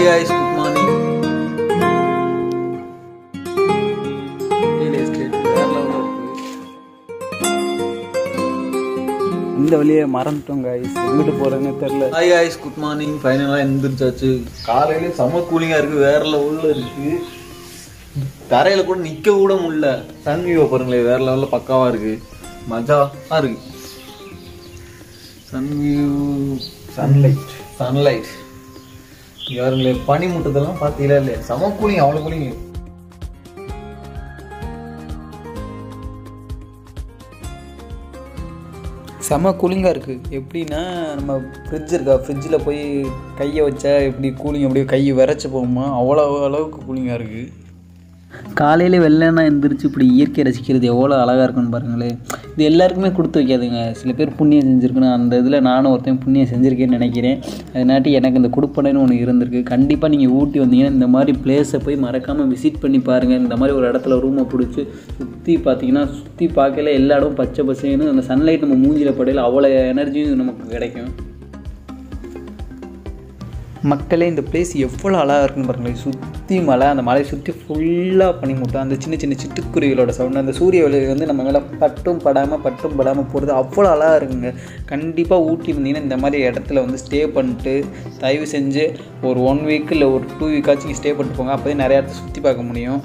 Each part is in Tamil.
hi guys good morning real estate வேற லெவலில் இருக்கு இந்த வழியை மறந்துட்டோம் காய்ஸ் எங்கிட்டு போறதுன்னு தெரில ஹாய் guys குட் மார்னிங் ஃபைனலாக எழுந்திரிச்சாச்சு காலையில செம கூலிங்காக இருக்கு வேற லெவலில் இருக்கு தரையில கூட நிக்க கூட முடியல சன் வியூவை பாருங்களேன் வேற லெவலில் பக்காவா இருக்கு மஜாவா இருக்கு சன் வியூ சன்லைட் சன்லைட் யாருங்களே பனி முட்டதெல்லாம் பார்த்தீங்களா இல்லையா செம கூலிங் அவ்வளோ கூலிங் செம கூலிங்காக இருக்குது எப்படின்னா நம்ம ஃப்ரிட்ஜ் இருக்கா ஃப்ரிட்ஜில் போய் கையை வச்சா எப்படி கூலிங் அப்படியே கை விரைச்சி போகுமா அவ்வளோ அளவுக்கு கூலிங்காக இருக்குது காலையில் வெள்ளனா எந்திரிச்சு இப்படி இயற்கை ரசிக்கிறது எவ்வளோ அழகாக இருக்குன்னு பாருங்களேன் இது எல்லாருக்குமே கொடுத்து வைக்காதுங்க சில பேர் புண்ணியம் செஞ்சுருக்கணும் அந்த இதில் நானும் ஒருத்தன் புண்ணியம் செஞ்சுருக்கேன்னு நினைக்கிறேன் அதனாட்டி எனக்கு இந்த கொடுப்பனைன்னு ஒன்று இருந்திருக்கு கண்டிப்பாக நீங்கள் ஊட்டி வந்தீங்கன்னா இந்த மாதிரி பிளேஸை போய் மறக்காமல் விசிட் பண்ணி பாருங்கள் இந்த மாதிரி ஒரு இடத்துல ரூமை பிடிச்சி சுற்றி பார்த்தீங்கன்னா சுற்றி பார்க்கல எல்லா இடமும் பச்சை பசேன்னு அந்த சன்லைட் நம்ம மூஞ்சியில் படையில அவ்வளோ எனர்ஜியும் நமக்கு கிடைக்கும் மக்களே இந்த பிளேஸ் எவ்வளோ அழகாக இருக்குன்னு பாருங்களேன் சுற்றி மலை அந்த மலையை சுற்றி ஃபுல்லாக பனிமூட்டம் அந்த சின்ன சின்ன சிட்டுக்குருவிகளோட சவுண்டு அந்த சூரிய ஒளி வந்து நம்ம மேலே பட்டும் படாமல் பட்டும் படாமல் போகிறது அவ்வளோ அழகாக இருக்குங்க கண்டிப்பாக ஊட்டி வந்தீங்கன்னா இந்த மாதிரி இடத்துல வந்து ஸ்டே பண்ணிட்டு தயவு செஞ்சு ஒரு ஒன் வீக் இல்லை ஒரு டூ வீக்காச்சும் ஸ்டே பண்ணிட்டு போங்க அப்போ நிறைய இடத்த சுற்றி பார்க்க முடியும்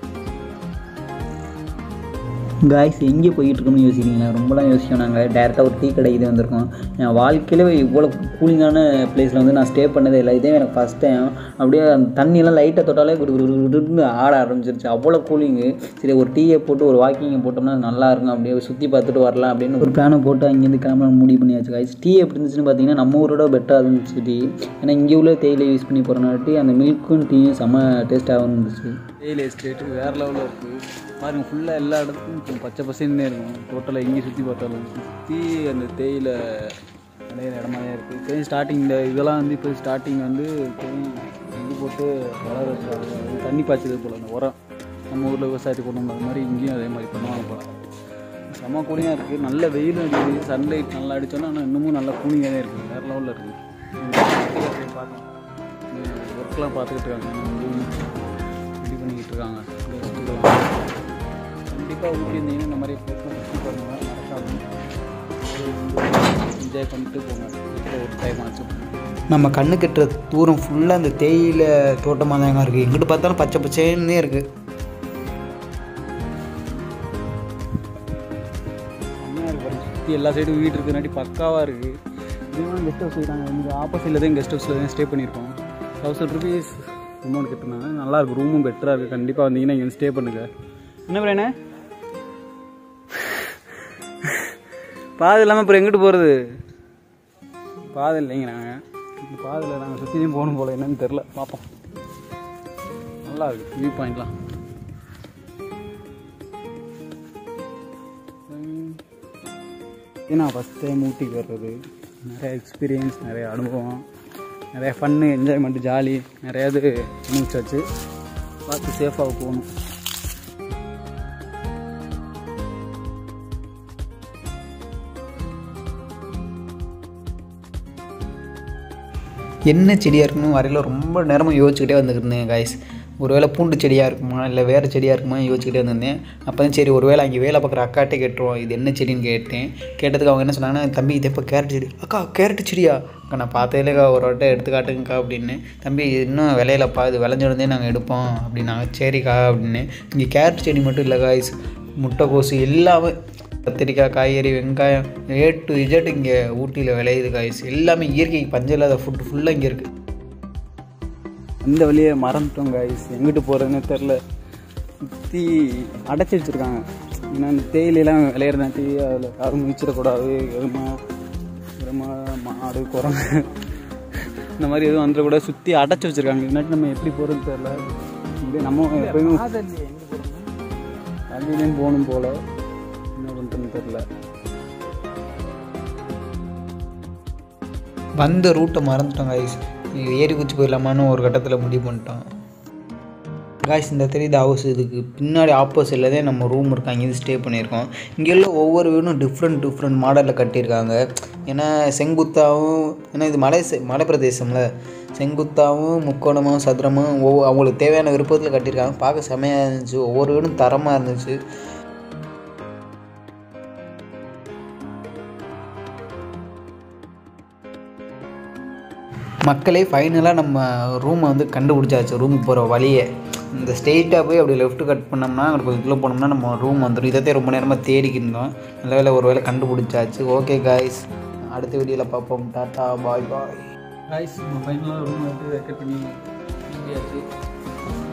காய்ஸ் எங்கே போயிட்டு இருக்கோம்னு யோசிக்கிறீங்களா ரொம்பலாம் யோசிக்கணும் நாங்கள் டேரெக்டாக ஒரு டீ கடைக்கு வந்திருக்கோம் என் வாழ்க்கையில இவ்வளோ கூலிங்கான பிளேஸில் வந்து நான் ஸ்டே பண்ணதே இல்லை இதே எனக்கு ஃபஸ்ட் டைம் அப்படியே அந்த தண்ணியெல்லாம் லைட்டாக தொட்டாலே குடு குடு குடு குடுன்னு ஆட ஆரம்பிச்சிருச்சு அவ்வளோ கூலிங்கு சரி ஒரு டீயை போட்டு ஒரு வாக்கிங்கை போட்டோம்னா நல்லா இருக்கும் அப்படியே சுற்றி பார்த்துட்டு வரலாம் அப்படின்னு ஒரு பிளானை போட்டு அங்கேருந்து கிளம்ப முடிவு பண்ணியாச்சு காய்ஸ் டீ எப்படி இருந்துச்சுன்னு பார்த்தீங்கன்னா நம்ம ஊரோட பெட்டராக இருந்துச்சு டீ ஏன்னா இங்கே உள்ள தேயிலை யூஸ் பண்ணி போகிறனாட்டி அந்த மில்க்கும் டீயும் செம்ம டேஸ்ட்டாகவும் இருந்துச்சு தேயிலை எஸ்டேட்டு வேற லெவலில் இருக்குது பாருங்க ஃபுல்லாக எல்லா இடத்துக்கும் கொஞ்சம் பச்சை பசேன்னே இருக்கும் டோட்டலாக எங்கேயும் சுற்றி பார்த்தாலும் சுற்றி அந்த தேயிலை விளையிற இடமா தான் இருக்குது இப்போ ஸ்டார்டிங் இந்த இதெல்லாம் வந்து இப்போ ஸ்டார்டிங் வந்து தேயும் இது போட்டு வளர வச்சுருக்காங்க அது தண்ணி பாய்ச்சது போல் அந்த உரம் நம்ம ஊரில் விவசாயத்துக்கு கொண்டு வந்த மாதிரி இங்கேயும் அதே மாதிரி பண்ணுவாங்க போல் செம்ம கூலிங்காக இருக்குது நல்ல வெயிலும் அடிக்குது சன்லைட் நல்லா அடித்தோன்னா ஆனால் இன்னமும் நல்லா கூலிங்காக தான் இருக்குது வேறு லெவலில் இருக்குது பார்த்தோம் ஒர்க்லாம் பார்த்துக்கிட்டு இருக்காங்க வந்து ரெடி பண்ணிக்கிட்டு இருக்காங்க கண்டிப்பாக ஊட்டி இருந்தீங்கன்னா இந்த மாதிரி பிளேஸ்லாம் சுற்றி பாருங்க மறக்காம என்ஜாய் பண்ணிட்டு போங்க இப்போ ஒரு டைம் ஆச்சு நம்ம கண்ணு கட்டுற தூரம் ஃபுல்லாக அந்த தேயிலை தோட்டமாக தாங்க இருக்குது எங்கிட்டு பார்த்தாலும் பச்சை பச்சைன்னே இருக்குது செம்மையாக இருக்கு பாருங்க சுற்றி எல்லா சைடும் வீடு இருக்கிறனாட்டி பக்காவாக இருக்குது இதுவும் கெஸ்ட் ஹவுஸ் இருக்காங்க இங்கே ஆப்போசிட்டில் தான் கெஸ்ட் ஹவுஸில் தான் ஸ்டே பண்ணியிருக்கோம் தௌசண்ட் ருபீஸ் அமௌண்ட் கட்டினாங்க நல்லாயிருக்கு ரூமும் பெட்டராக இருக்குது கண்டிப்பாக வந்தீங்கன்னா இங்கே ஸ்டே பண்ணுங்கள் என்ன பிரேனே பாதை இல்லாமல் அப்புறம் எங்கிட்டு போகிறது பாதை இல்லைங்க நாங்கள் இந்த பாதையில் நாங்கள் சுற்றியும் போகணும் போல் என்னன்னு தெரில பார்ப்போம் நல்லா இருக்கு வியூ பாயிண்ட்லாம் நான் ஃபஸ்ட் டைம் ஊட்டிக்கு வர்றது நிறைய எக்ஸ்பீரியன்ஸ் நிறைய அனுபவம் நிறைய ஃபன்னு என்ஜாய்மெண்ட் ஜாலி நிறையா இது அனுப்பிச்சாச்சு பார்த்து சேஃபாக போகணும் என்ன செடியாக இருக்குன்னு வரையில் ரொம்ப நேரமாக யோசிச்சுக்கிட்டே வந்துக்கிட்டு இருந்தேன் காய்ஸ் ஒருவேளை பூண்டு செடியாக இருக்குமா இல்லை வேறு செடியாக இருக்குமா யோசிச்சுக்கிட்டே வந்திருந்தேன் அப்போ தான் சரி ஒருவேளை அங்கே வேலை பார்க்குற அக்காட்டே கேட்டுருவோம் இது என்ன செடின்னு கேட்டேன் கேட்டதுக்கு அவங்க என்ன சொன்னாங்கன்னா தம்பி இது எப்போ கேரட் செடி அக்கா கேரட் செடியா அக்கா நான் பார்த்ததுலேக்கா ஒரு வாட்டை எடுத்து காட்டுங்கக்கா அப்படின்னு தம்பி இது இன்னும் விளையலப்பா இது விளைஞ்சிருந்தே நாங்கள் எடுப்போம் அப்படின்னாங்க சரிக்கா அப்படின்னு இங்கே கேரட் செடி மட்டும் இல்லை காய்ஸ் முட்டைக்கோசு எல்லாமே கத்திரிக்காய் காய்கறி வெங்காயம் ஏ டு இஜட் இங்கே ஊட்டியில் விளையுது காய்ஸ் எல்லாமே இயற்கைக்கு பஞ்சம் இல்லாத ஃபுட்டு ஃபுல்லாக இங்கே இருக்குது அந்த வழியை மறந்துட்டோம் காய்ஸ் எங்கிட்டு போகிறதுன்னு தெரில சுற்றி அடைச்சி வச்சுருக்காங்க ஏன்னா இந்த தேயிலையெல்லாம் விளையிறதாட்டி அதில் யாரும் மிச்சிடக்கூடாது எருமா எருமா மாடு குரங்கு இந்த மாதிரி எதுவும் வந்துடக்கூடாது சுற்றி அடைச்சி வச்சுருக்காங்க இல்லாட்டி நம்ம எப்படி போகிறதுன்னு தெரில இப்படியே நம்ம எப்பயுமே தள்ளிலேயும் போகணும் போல் என்ன பண்ணுறதுன்னு தெரில வந்த ரூட்டை மறந்துட்டோம் காய்ஸ் ஏறி குச்சி போயிடலாமான்னு ஒரு கட்டத்தில் முடிவு பண்ணிட்டோம் காய்ஸ் இந்த தெரியுது ஹவுஸ் இதுக்கு பின்னாடி ஆப்போசிட்டில் தான் நம்ம ரூம் இருக்கு அங்கே ஸ்டே பண்ணியிருக்கோம் இங்கே உள்ள ஒவ்வொரு வீடும் டிஃப்ரெண்ட் டிஃப்ரெண்ட் மாடலில் கட்டியிருக்காங்க ஏன்னா செங்குத்தாகவும் ஏன்னா இது மலை செ- மலை பிரதேசம்ல செங்குத்தாவும் முக்கோணமும் சதுரமும் ஒவ்வொரு அவங்களுக்கு தேவையான விருப்பத்தில் கட்டியிருக்காங்க பார்க்க செமையாக இருந்துச்சு ஒவ்வொரு வீடும் தரமாக இருந்துச்சு மக்களே ஃபைனலாக நம்ம ரூமை வந்து கண்டுபிடிச்சாச்சு ரூமுக்கு போகிற வழியை இந்த ஸ்ட்ரெயிட்டாக போய் அப்படி லெஃப்ட் கட் பண்ணோம்னா அங்கே கொஞ்சம் கீழே போனோம்னா நம்ம ரூம் வந்துடும் இதை ரொம்ப நேரமாக தேடிக்கிட்டு இருந்தோம் நல்ல வேலை ஒரு வேளை கண்டுபிடிச்சாச்சு ஓகே காய்ஸ் அடுத்த வீடியோவில் பார்ப்போம் டாட்டா பாய் பாய் காய்ஸ் நம்ம ஃபைனலாக ரூம் வந்து ரெக்கட் பண்ணி தூங்கியாச்சு